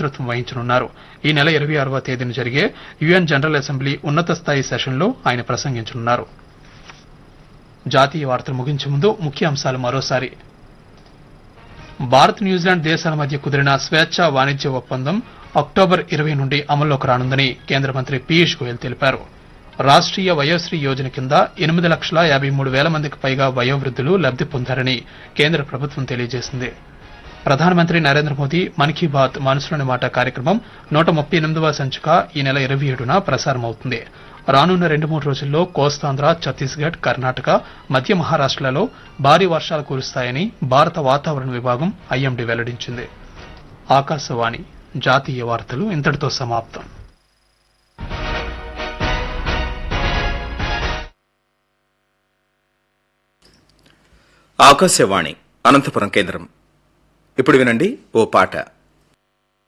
నేతృత్వం వహించనున్నారు ఈ నెల ఇరవై ఆరవ తేదీన జరిగే యుఎన్ జనరల్ అసెంబ్లీ ఉన్నత స్థాయి సెషన్లో ఆయన ప్రసంగించనున్నారు జాతీయ వార్తలు ముగించే ముందు ముఖ్య అంశాలు మరోసారి భారత్ న్యూజిలాండ్ దేశాల మధ్య కుదిరిన స్వేచ్ఛ వాణిజ్య ఒప్పందం అక్టోబర్ ఇరవై నుండి అమల్లోకి రానుందని కేంద్ర మంత్రి పీయూష్ గోయల్ తెలిపారు రాష్ట్రీయ వయోశ్రీ యోజన కింద ఎనిమిది లక్షల యాభై మూడు వేల మందికి పైగా వయోవృద్ధులు లబ్ది పొందారని కేంద్ర ప్రభుత్వం తెలియజేసింది ప్రధానమంత్రి నరేంద్ర మోదీ మన్ కీ బాత్ మనసులోని మాట కార్యక్రమం నూట ముప్పై ఎనిమిదవ సంచిక ఈ నెల ఇరవై ఏడున ప్రసారమవుతుంది రానున్న రెండు మూడు రోజుల్లో కోస్తాంధ్ర ఛత్తీస్గఢ్ కర్ణాటక మధ్య మహారాష్ట్రలలో భారీ వర్షాలు కురుస్తాయని భారత వాతావరణ విభాగం ఐఎండీ వెల్లడించింది ఆకాశవాణి జాతీయ వార్తలు ఇంతటితో సమాప్తం ఆకాశవాణి అనంతపురం కేంద్రం ఇప్పుడు వినండి ఓ పాట